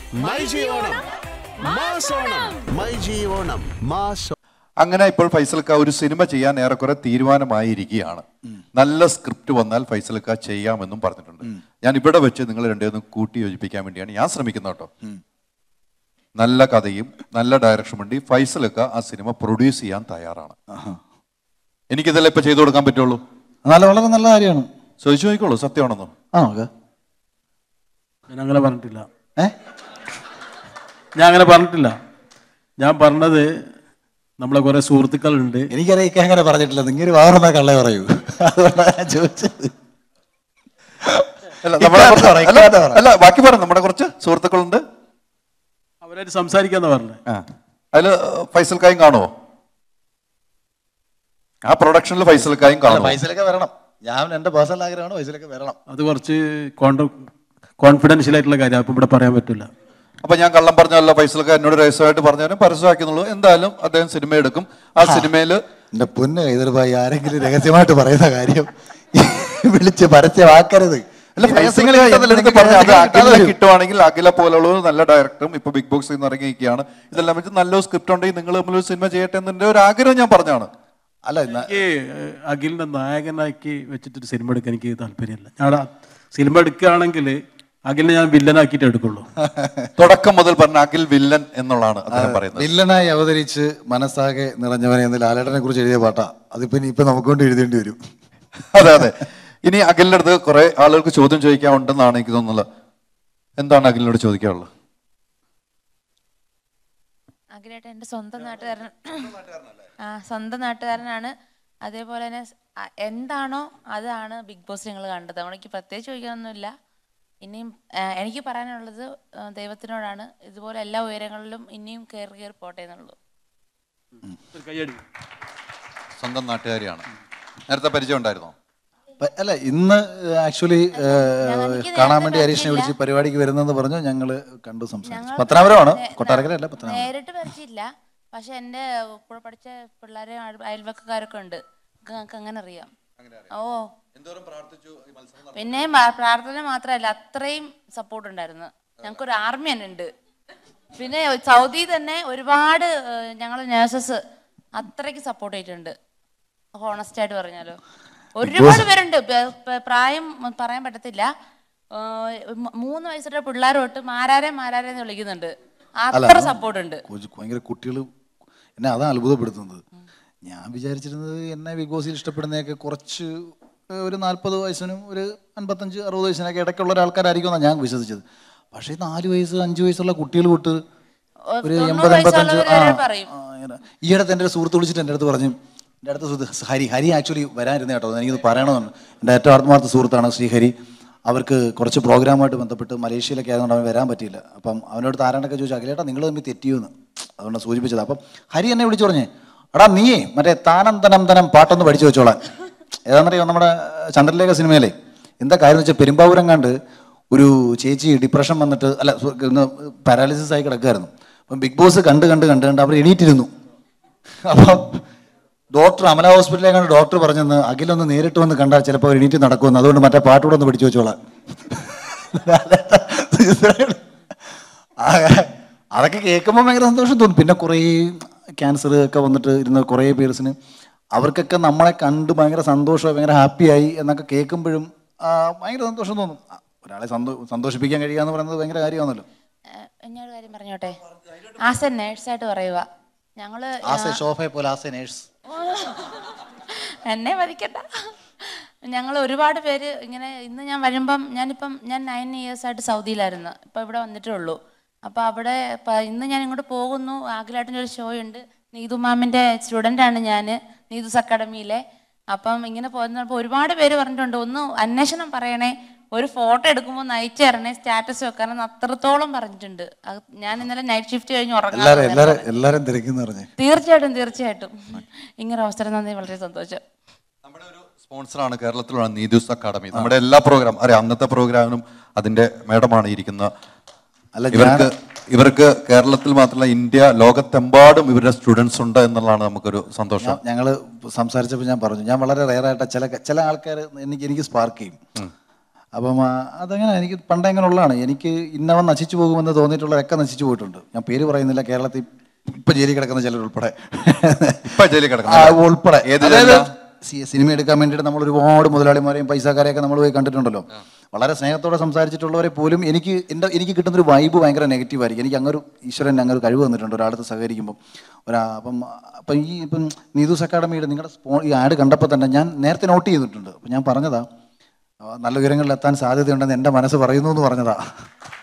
My G Onam mass Onam My G Onam mass അങ്ങനെ ഇപ്പോൾ ഫൈസൽക്ക ഒരു സിനിമ ചെയ്യാൻ ഏറെക്കുറെ തീരുമാനമായിരിക്കുകയാണ് നല്ല സ്ക്രിപ്റ്റ് വന്നാൽ ഫൈസൽക്ക ചെയ്യാമെന്നും പറഞ്ഞിട്ടുണ്ട് ഞാൻ ഇവിടെ വെച്ച് നിങ്ങൾ രണ്ടുപേരും കൂട്ടി യോജിപ്പിക്കാൻ വേണ്ടിയാണ് ഞാൻ ശ്രമിക്കുന്നത് കേട്ടോ നല്ല കഥയും നല്ല ഡയറക്ഷൻ വേണ്ടി ഫൈസലൊക്കെ ആ സിനിമ പ്രൊഡ്യൂസ് ചെയ്യാൻ തയ്യാറാണ് എനിക്കിതെല്ലാം ഇപ്പൊ ചെയ്തു കൊടുക്കാൻ പറ്റുള്ളൂ നല്ല വളരെ നല്ല കാര്യമാണ് ചോദിച്ചു നോക്കിക്കോളൂ സത്യമാണെന്നോ ആ നോക്ക ഞാൻ അങ്ങനെ പറഞ്ഞിട്ടില്ല ഏ ഞാൻ അങ്ങനെ പറഞ്ഞിട്ടില്ല ഞാൻ പറഞ്ഞത് നമ്മളെ കുറെ സുഹൃത്തുക്കളുണ്ട് എനിക്കറിയാം ഇക്ക അങ്ങനെ പറഞ്ഞിട്ടില്ല നിങ്ങൾ വേറെന്നാ കള്ളേ പറയൂ അതുകൊണ്ടാണ് ഞാൻ ചോദിച്ചത് അല്ല നമ്മുടെ ഇക്കാത്ത കുറച്ച്- പറ, അല്ല, ഇക്കാത്ത പറ. അല്ല ബാക്കി പറ നമ്മുടെ കുറച്ച് സുഹൃത്തുക്കളുണ്ട് അവരായിട്ട് സംസാരിക്കാന്ന് പറഞ്ഞത് ആ അതില് ഫൈസൽക്കായും കാണുമോ ആ പ്രൊഡക്ഷനിൽ ഫൈസൽക്കായും അല്ല, കാണുമോ പൈസയിലൊക്കെ വരണം ഞാൻ എന്റെ പേഴ്സണൽ ആഗ്രഹമാണ് പൈസയിലൊക്കെ വരണം അത് കുറച്ച് കോൺഫിഡൻഷ്യൽ ആയിട്ടുള്ള കാര്യം അപ്പം ഇവിടെ പറയാൻ പറ്റില്ല അപ്പൊ ഞാൻ കള്ളം പറഞ്ഞല്ല ഫൈസൽക്ക എന്നോട് രഹസ്യമായിട്ട് പറഞ്ഞാലും പരസ്യമാക്കുന്നുള്ളൂ എന്തായാലും അദ്ദേഹം സിനിമ എടുക്കും ആ സിനിമയിൽ എന്റെ പൊന്ന് കൈതർഭായി ആരെങ്കിലും രഹസ്യമായിട്ട് പറയുന്ന കാര്യം വിളിച്ച് പരസ്യമാക്കരുത് അല്ല ഈ ഫൈസൽ രഹസ്യങ്ങൾ എടുത്ത് പറഞ്ഞു അത് കിട്ടാതെ അഖില വരും. കിട്ടുവാണെങ്കിൽ അഖില പോലുള്ള നല്ല ഡയറക്ടറും ഇപ്പൊ ബിഗ് ബോക്സിൽ നിന്ന് ഇറങ്ങിയിരിക്കുകയാണ് ഇതെല്ലാം വെച്ച് നല്ലൊരു സ്ക്രിപ്റ്റ് ഉണ്ടെങ്കിൽ നിങ്ങൾ തമ്മിൽ ഒരു സിനിമ ചെയ്യട്ടെ എന്നതിന്റെ ഒരു ആഗ്രഹം ഞാൻ പറഞ്ഞാണ് അല്ല ഇന്ന- എനിക്ക് ഏഹ്, അഖിലിനെ നായകനാക്കി വെച്ചിട്ടൊരു സിനിമ എടുക്കാൻ എനിക്ക് താല്പര്യമില്ല ഞാൻ ആ സിനിമ എടുക്കുകയാണെങ്കിൽ അഖിലിനെ ഞാൻ വില്ലനാക്കിയിട്ട് എടുക്കുള്ളൂ തുടക്കം മുതൽ പറഞ്ഞ അഖിൽ വില്ലൻ എന്നുള്ളതാണ് അദ്ദേഹം പറയുന്നത് വില്ലനായി അവതരിച്ച് മനസ്സാകെ നിറഞ്ഞവനെ എന്ന് ലാലേട്ടനെ കുറിച്ച് എഴുതിയ പാട്ടാ അതിപ്പോ ഇനി ഇപ്പൊ നമുക്ക് കൊണ്ട് എഴുതേണ്ടി വരും അതെ അതെ ഇനി അഖിലിന്റെ അടുത്ത് കുറെ ആളുകൾക്ക് ചോദ്യം ചോദിക്കാനുണ്ടെന്നാണ് എനിക്ക് തോന്നുന്നത് എന്താണ് അഖിലിനോട് ചോദിക്കാനുള്ളത് അഖിലേട്ടൻ എൻ്റെ സ്വന്തം നാട്ടുകാരൻ ആ സ്വന്തം നാട്ടുകാരനാണ് അതേപോലെ തന്നെ സ്- ആ, എന്താണോ അതാണ് ബിഗ് ബോസ് നിങ്ങൾ കണ്ടത് അതുകൊണ്ട് എനിക്ക് പ്രത്യേകിച്ച് ചോദിക്കാനൊന്നുമില്ല ഇനിയും ആ, എനിക്ക് പറയാനുള്ളത് ആ, ദൈവത്തിനോടാണ് ഇതുപോലെ എല്ലാ ഉയരങ്ങളിലും ഇനിയും കയറി കയറി പോട്ടെ എന്നുള്ളൂ ഒരു കയ്യടി സ്വന്തം നാട്ടുകാരിയാണ് നേരത്തെ പരിചയം ഉണ്ടായിരുന്നോ പ- അല്ല ഇന്ന് ആക്ച്വലി എനിക്ക് കാണാൻ നേരത്തെ വേണ്ടി ഹരീഷിനെ പരിചയമില്ല. വിളിച്ച് പരിപാടിക്ക് വരുന്നെന്ന് പറഞ്ഞു ഞങ്ങള് കണ്ടു സംസാരിച്ചു ഞങ്ങൾ പത്തനാപുരമാണ് നേ- കൊട്ടാരക്കര അല്ല പത്തനാപുരം നേരിട്ട് പരിചയമില്ല പക്ഷെ എൻ്റെ കൂടെ പഠിച്ച പിള്ളേരെ അയൽ- അയൽവക്കക്കാരൊക്കെ ഉണ്ട് ഞങ്ങൾക്ക് അങ്ങനെ അറിയാം ഓ പിന്നെ മ- പ്രാർത്ഥന മാത്രമല്ല അത്രയും സപ്പോർട്ട് ഉണ്ടായിരുന്നു ഞങ്ങൾക്കൊരു ആർമി തന്നെ ഉണ്ട് പിന്നെ സൗദി തന്നെ ഒരുപാട് ഞങ്ങൾ നേഴ്സസ് അത്രയ്ക്ക് സപ്പോർട്ട് ചെയ്തിട്ടുണ്ട് ഹോണസ്റ്റ് ആയിട്ട് പറഞ്ഞാലോ ഒരുപാട് പേരുണ്ട് പ- പ- പ്രായം പറയാൻ പറ്റത്തില്ല ആ, മ- മൂന്ന് വയസ്സുള്ള പിള്ളേർ തൊട്ട് മാരാരെ മാരാരെ എന്ന് വിളിക്കുന്നുണ്ട് അത്ര സപ്പോർട്ട് ഉണ്ട് കൊച്ചു- ഭയങ്കര കുട്ടികൾ എന്നെ അതാണ് അത്ഭുതപ്പെടുത്തുന്നത് ഞാൻ വിചാരിച്ചിരുന്നത് എന്നെ ബിഗ് ബോസിൽ ഇഷ്ടപ്പെടുന്നതൊക്കെ കുറച്ച് ഏഹ്, ഒരു നാൽപ്പത് വയസ്സിനും ഒരു അൻപത്തഞ്ച് അറുപത് വയസ്സിനൊക്കെ ഇടയ്ക്കുള്ള ഒരു ആൾക്കാരായിരിക്കും എന്നാണ് ഞാൻ വിശ്വസിച്ചത് പക്ഷേ നാല് വയസ്സ് അഞ്ച് വയസ്സുള്ള കുട്ടികൾ തൊട്ട് ഒരു തൊണ്ണൂറ് എൺപത് എൺപത്തഞ്ച് വയസ്സുള്ളവര് ആ വരെ പറയും. ആ, ഇങ്ങനെ. ഈ അടുത്ത് എൻ്റെ ഒരു സുഹൃത്ത് വിളിച്ചിട്ട് എൻ്റെ അടുത്ത് പറഞ്ഞു എൻ്റെ അടുത്ത സുഹൃത്ത് ഹരി ഹരി ആക്ച്വലി വരാനിരുന്ന കേട്ടോ എനിക്കിത് പറയണമെന്നുണ്ട് എൻ്റെ ഏറ്റവും ആത്മാർത്ഥ സുഹൃത്താണ് ശ്രീഹരി അവർക്ക് കുറച്ച് പ്രോഗ്രാമായിട്ട് ബന്ധപ്പെട്ട് മലേഷ്യയിലൊക്കെ ആയതുകൊണ്ട് അവൻ വരാൻ പറ്റിയില്ല അപ്പം അവനോട് താരാണ്ടൊക്കെ ചോദിച്ചു അഖിലേട്ടാ നിങ്ങൾ തമ്മിൽ തെറ്റിയെന്ന് അതുകൊണ്ട് സൂചിപ്പിച്ചത് അപ്പം ഹരി എന്നെ വിളിച്ചു പറഞ്ഞേ എടാ നീയേ മറ്റേ താനന്തനം തനം പാട്ടൊന്ന് പഠിച്ചു വെച്ചോളാൻ ഏതാണെന്നറിയോ നമ്മുടെ ചന്ദ്രലേഖ സിനിമയിലെ എന്താ കാര്യം എന്ന് വെച്ചാൽ പെരുമ്പാവൂരം കണ്ട് ഒരു ചേച്ചി ഡിപ്രഷൻ വന്നിട്ട് അല്ല പാരാലിസിസ് ആയി കിടക്കുമായിരുന്നു അപ്പം ബിഗ് ബോസ് കണ്ട് കണ്ട് കണ്ട് കണ്ട് അവർ എണീറ്റിരുന്നു അപ്പം ഡോക്ടർ അമല ഹോസ്പിറ്റലിലേക്കാണ് ഡോക്ടർ പറഞ്ഞെന്ന് അഖിലൊന്ന് നേരിട്ട് വന്ന് കണ്ടാൽ ചിലപ്പോൾ എണീറ്റ് നടക്കുമെന്ന് അതുകൊണ്ട് മറ്റേ പാട്ടുകൂടെ ഒന്ന് പഠിച്ചു വെച്ചോളാം ആ, അതൊക്കെ കേൾക്കുമ്പോൾ ഭയങ്കര സന്തോഷം തോന്നും പിന്നെ കുറേ ക്യാൻസർ ഒക്കെ വന്നിട്ട് ഇരുന്ന കുറേ പേഴ്സിന് അവർക്കൊക്കെ നമ്മളെ കണ്ട് ഭയങ്കര സന്തോഷം ഭയങ്കര ഹാപ്പിയായി എന്നൊക്കെ കേൾക്കുമ്പോഴും ആ, ഭയങ്കര സന്തോഷം തോന്നും ആ, ഒരാളെ സന്തോ സന്തോഷിപ്പിക്കാൻ കഴിയുക എന്ന് പറയുന്നത് ഭയങ്കര കാര്യമാണല്ലോ ഏഹ് ഞാനൊരു കാര്യം പറഞ്ഞോട്ടെ ആസ് എ നേഴ്സായിട്ട് പറയുക ഞങ്ങള് ആസ് എ ഷോഫെ പോലെ ആസ് എ നേഴ്സ് എന്നെ മതിക്കണ്ട ഞങ്ങൾ ഒരുപാട് പേര് ഇങ്ങനെ ഇന്ന് ഞാൻ വരുമ്പം ഞാനിപ്പം ഞാൻ നയൻ ഇയേഴ്സ് ആയിട്ട് സൗദിയിലായിരുന്നു ഇപ്പം ഇവിടെ വന്നിട്ടേ ഉള്ളൂ അപ്പോൾ അവിടെ പ- ഇന്ന് ഞാൻ ഇങ്ങോട്ട് പോകുന്നു ആഗിലാട്ടിൻ്റെ ഒരു ഷോ ഉണ്ട് നീതു മാമിൻ്റെ സ്റ്റുഡൻ്റാണ് ഞാൻ നീതുസ് അക്കാഡമിയിലെ അപ്പം ഇങ്ങനെ പോകുന്നപ്പോൾ ഒരുപാട് പേര് പറഞ്ഞിട്ടുണ്ട് ഒന്ന് അന്വേഷണം പറയണേ ഒരു ഫോട്ടോ എടുക്കുമ്പോൾ നയിച്ചു തരണേ സ്റ്റാറ്റസ് വെക്കാനെന്ന് അത്രത്തോളം പറഞ്ഞിട്ടുണ്ട് അത് ഞാൻ ഇന്നലെ നൈറ്റ് ഷിഫ്റ്റ് കഴിഞ്ഞ് എല്ലാരും ഉറങ്ങാൻ എല്ലാരും എല്ലാരും തിരക്കുന്നു പറഞ്ഞേ തീർച്ചയായിട്ടും തീർച്ചയായിട്ടും ഇങ്ങനെ അവസരം തന്നെ വളരെ സന്തോഷം നമ്മുടെ ഒരു സ്പോൺസറാണ് കേരളത്തിലുള്ള നീതൂസ് അക്കാദമി നമ്മുടെ എല്ലാ പ്രോഗ്രാം അറിയാം അന്നത്തെ പ്രോഗ്രാമിനും അതിന്റെ മേഡമാണ് ഇരിക്കുന്ന അല്ല, ഇവർക്ക് ഇവർക്ക് കേരളത്തിൽ മാത്രമല്ല ഇന്ത്യ ലോകത്തെമ്പാടും ഇവരുടെ സ്റ്റുഡൻസ് ഉണ്ട് എന്നുള്ളതാണ് നമുക്കൊരു സന്തോഷം ഞങ്ങൾ സംസാരിച്ചപ്പോൾ ഞാൻ പറഞ്ഞു ഞാൻ വളരെ റയറായിട്ട് ചില ചില ആൾക്കാർ എനിക്ക് എനിക്ക് സ്പാർക്ക് ചെയ്യും അപ്പം ആ, അതങ്ങനെ എനിക്ക് പണ്ട് അങ്ങനെ ഉള്ളതാണ് എനിക്ക് ഇന്നവൻ നശിച്ചു പോകുമെന്ന് തോന്നിയിട്ടുള്ളവരൊക്കെ നശിച്ചു പോയിട്ടുണ്ട് ഞാൻ പേര് പറയുന്നില്ല കേരളത്തിൽ ഇപ്പൊ ജയിലിൽ കിടക്കുന്ന ചിലർ ഉൾപ്പെടെ ഇപ്പൊ ജയിലിൽ കിടക്കുന്ന ആ, ഉൾപ്പെടെ ഏത് അതായത് ജയിലിലാ? സി- സിനിമ എടുക്കാൻ വേണ്ടിയിട്ട് നമ്മൾ ഒരുപാട് മുതലാളിമാരെയും പൈസക്കാരെയൊക്കെ നമ്മൾ പോയി കണ്ടിട്ടുണ്ടല്ലോ വളരെ സ്നേഹത്തോടെ സംസാരിച്ചിട്ടുള്ളവരെ പോലും എനിക്ക് എൻ്റെ എനിക്ക് കിട്ടുന്നൊരു വൈബ് ഭയങ്കര നെഗറ്റീവ് ആയിരിക്കും എനിക്ക് അങ്ങൊരു ഈശ്വരൻ അങ്ങനെ ഒരു കഴിവ് തന്നിട്ടുണ്ട് ഒരാളത്ത് സഹകരിക്കുമ്പോൾ ഒരാ അപ്പം അപ്പം ഈ ഇപ്പം നീതൂസ് അക്കാഡമിയുടെ നിങ്ങളുടെ സ്പോ ഈ ആഡ് കണ്ടപ്പോൾ തന്നെ ഞാൻ നേരത്തെ നോട്ട് ചെയ്തിട്ടുണ്ട് അപ്പം ഞാൻ പറഞ്ഞതാ ആ, നല്ല ഉയരങ്ങളിൽ എത്താൻ സാധ്യതയുണ്ടെന്ന് എൻ്റെ മനസ്സ് പറയുന്നു എന്ന് പറഞ്ഞതാ